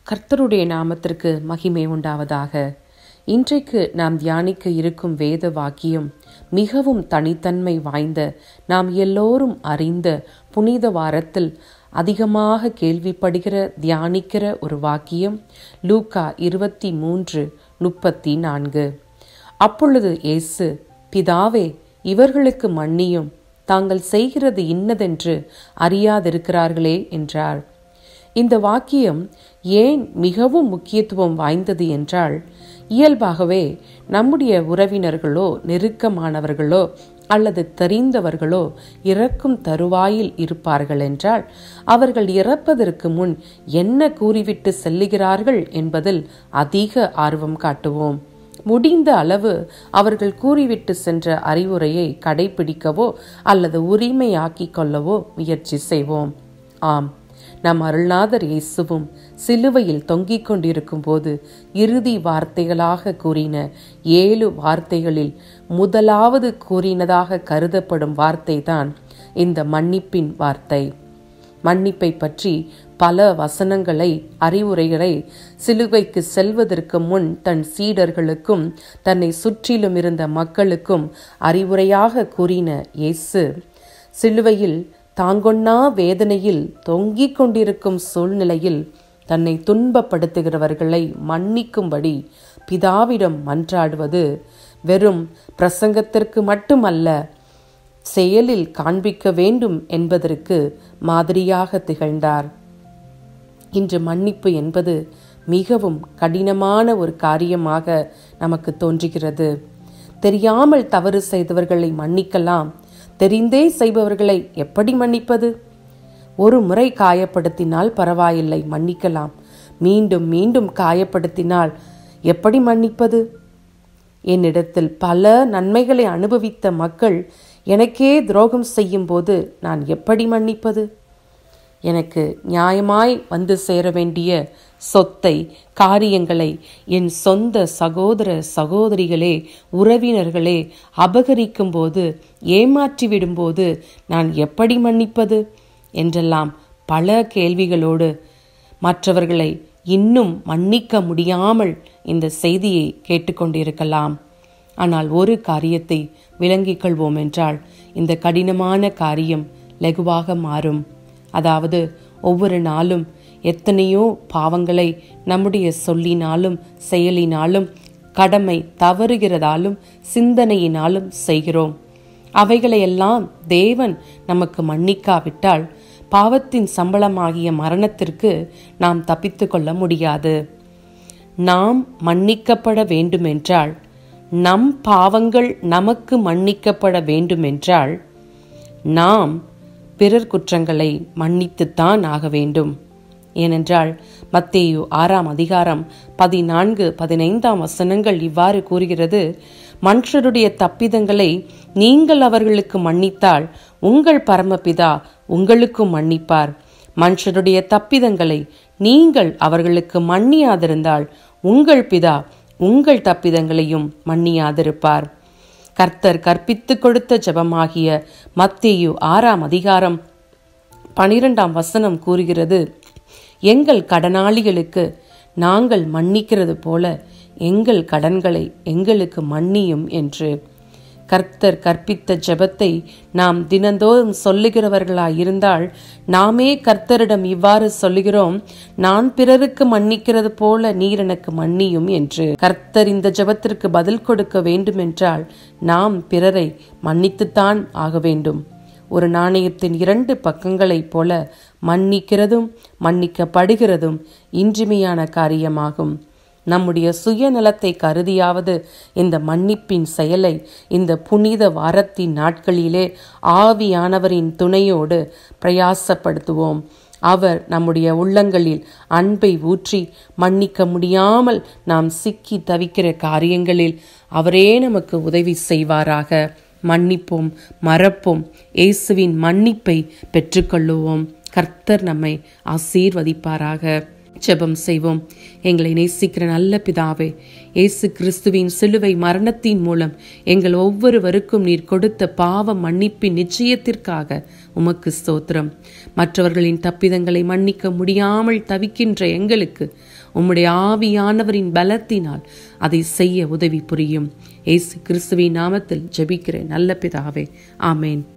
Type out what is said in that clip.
கர்த்தருடைய நாமத்திற்கு மகிமை உண்டாவதாக இன்றைக்கு நாம் தியானிக்க இருக்கும் வேத வாக்கியம் மிகவும் தனித்தன்மை வாய்ந்த நாம் எல்லோரும் அறிந்த புனித வாரத்தில் அதிகமாக கேள்விப்படுகிற தியானிக்கிற ஒரு வாக்கியம் லூக்கா இருபத்தி மூன்று முப்பத்தி நான்கு அப்பொழுது இயேசு பிதாவே இவர்களுக்கு மன்னியும் தாங்கள் செய்கிறது இன்னதென்று அறியாதிருக்கிறார்களே என்றார் இந்த வாக்கியம் ஏன் மிகவும் முக்கியத்துவம் வாய்ந்தது என்றால் இயல்பாகவே நம்முடைய உறவினர்களோ நெருக்கமானவர்களோ அல்லது தெரிந்தவர்களோ இறக்கும் தருவாயில் இருப்பார்கள் என்றால் அவர்கள் இறப்பதற்கு முன் என்ன கூறிவிட்டு செல்லுகிறார்கள் என்பதில் அதிக ஆர்வம் காட்டுவோம் முடிந்த அளவு அவர்கள் கூறிவிட்டு சென்ற அறிவுரையை கடைபிடிக்கவோ அல்லது உரிமையாக்கிக் கொள்ளவோ முயற்சி செய்வோம் ஆம் நம் அருள்நாதர் இயேசுவும் சிலுவையில் தொங்கிக் கொண்டிருக்கும் போது இறுதி வார்த்தைகளாக கூறின ஏழு வார்த்தைகளில் முதலாவது கூறினதாக கருதப்படும் வார்த்தை தான் இந்த மன்னிப்பின் வார்த்தை மன்னிப்பை பற்றி பல வசனங்களை அறிவுரைகளை சிலுவைக்கு செல்வதற்கு முன் தன் சீடர்களுக்கும் தன்னை சுற்றிலும் இருந்த மக்களுக்கும் அறிவுரையாக கூறின இயேசு சிலுவையில் தாங்கொன்னா வேதனையில் தொங்கிக் கொண்டிருக்கும் சூழ்நிலையில் தன்னை துன்பப்படுத்துகிறவர்களை மன்னிக்கும்படி பிதாவிடம் மன்றாடுவது வெறும் பிரசங்கத்திற்கு மட்டுமல்ல செயலில் காண்பிக்க வேண்டும் என்பதற்கு மாதிரியாக திகழ்ந்தார் இன்று மன்னிப்பு என்பது மிகவும் கடினமான ஒரு காரியமாக நமக்கு தோன்றுகிறது தெரியாமல் தவறு செய்தவர்களை மன்னிக்கலாம் தெரிந்தே செய்பவர்களை எப்படி மன்னிப்பது ஒரு முறை காயப்படுத்தினால் பரவாயில்லை மன்னிக்கலாம் மீண்டும் மீண்டும் காயப்படுத்தினால் எப்படி மன்னிப்பது என்னிடத்தில் பல நன்மைகளை அனுபவித்த மக்கள் எனக்கே துரோகம் செய்யும் போது நான் எப்படி மன்னிப்பது எனக்கு நியாயமாய் வந்து சேர வேண்டிய சொத்தை காரியங்களை என் சொந்த சகோதர சகோதரிகளே உறவினர்களே அபகரிக்கும் போது ஏமாற்றி விடும்போது நான் எப்படி மன்னிப்பது என்றெல்லாம் பல கேள்விகளோடு மற்றவர்களை இன்னும் மன்னிக்க முடியாமல் இந்த செய்தியை கேட்டுக்கொண்டிருக்கலாம் ஆனால் ஒரு காரியத்தை விளங்கிக் கொள்வோம் என்றால் இந்த கடினமான காரியம் லகுவாக மாறும் அதாவது ஒவ்வொரு நாளும் எத்தனையோ பாவங்களை நம்முடைய சொல்லினாலும் செயலினாலும் கடமை தவறுகிறதாலும் சிந்தனையினாலும் செய்கிறோம் அவைகளையெல்லாம் தேவன் நமக்கு மன்னிக்காவிட்டால் பாவத்தின் சம்பளமாகிய மரணத்திற்கு நாம் தப்பித்து கொள்ள முடியாது நாம் மன்னிக்கப்பட வேண்டுமென்றால் நம் பாவங்கள் நமக்கு மன்னிக்கப்பட வேண்டுமென்றால் நாம் பிறர் குற்றங்களை மன்னித்துத்தான் ஆக வேண்டும் ஏனென்றால் மத்தேயு ஆறாம் அதிகாரம் பதினான்கு பதினைந்தாம் வசனங்கள் இவ்வாறு கூறுகிறது மனுஷருடைய தப்பிதங்களை நீங்கள் அவர்களுக்கு மன்னித்தால் உங்கள் பரமபிதா உங்களுக்கும் மன்னிப்பார் மனுஷருடைய தப்பிதங்களை நீங்கள் அவர்களுக்கு மன்னியாதிருந்தால் உங்கள் பிதா உங்கள் தப்பிதங்களையும் மன்னியாதிருப்பார் கர்த்தர் கற்பித்து கொடுத்த ஜபமாகிய மத்தேயு ஆறாம் அதிகாரம் பனிரெண்டாம் வசனம் கூறுகிறது எங்கள் கடனாளிகளுக்கு நாங்கள் மன்னிக்கிறது போல எங்கள் கடன்களை எங்களுக்கு மன்னியும் என்று கர்த்தர் கற்பித்த ஜெபத்தை நாம் தினந்தோறும் சொல்லுகிறவர்களாயிருந்தால் நாமே கர்த்தரிடம் இவ்வாறு சொல்லுகிறோம் நான் பிறருக்கு மன்னிக்கிறது போல நீர் எனக்கு மன்னியும் என்று கர்த்தர் இந்த ஜெபத்திற்கு பதில் கொடுக்க வேண்டுமென்றால் நாம் பிறரை மன்னித்துத்தான் ஆக வேண்டும் ஒரு நாணயத்தின் இரண்டு பக்கங்களைப் போல மன்னிக்கிறதும் மன்னிக்கப்படுகிறதும் இன்றிமையான காரியமாகும் நம்முடைய சுயநலத்தை கருதியாவது இந்த மன்னிப்பின் செயலை இந்த புனித வாரத்தின் நாட்களிலே ஆவியானவரின் துணையோடு பிரயாசப்படுத்துவோம் அவர் நம்முடைய உள்ளங்களில் அன்பை ஊற்றி மன்னிக்க முடியாமல் நாம் சிக்கி தவிக்கிற காரியங்களில் அவரே நமக்கு உதவி செய்வாராக மன்னிப்போம் மறப்போம் இயேசுவின் மன்னிப்பை பெற்றுக்கொள்ளுவோம் கர்த்தர் நம்மை ஆசீர்வதிப்பாராக ஜெபம் செய்வோம் எங்களை நேசிக்கிற நல்ல பிதாவே இயேசு கிறிஸ்துவின் சிலுவை மரணத்தின் மூலம் எங்கள் ஒவ்வொருவருக்கும் நீர் கொடுத்த பாவ மன்னிப்பின் நிச்சயத்திற்காக உமக்கு ஸ்தோத்திரம் மற்றவர்களின் தப்பிதங்களை மன்னிக்க முடியாமல் தவிக்கின்ற எங்களுக்கு உம்முடைய ஆவியானவரின் பலத்தினால் அதை செய்ய உதவி புரியும் இயேசு கிறிஸ்துவின் நாமத்தில் ஜெபிக்கிறேன் நல்ல பிதாவே ஆமேன்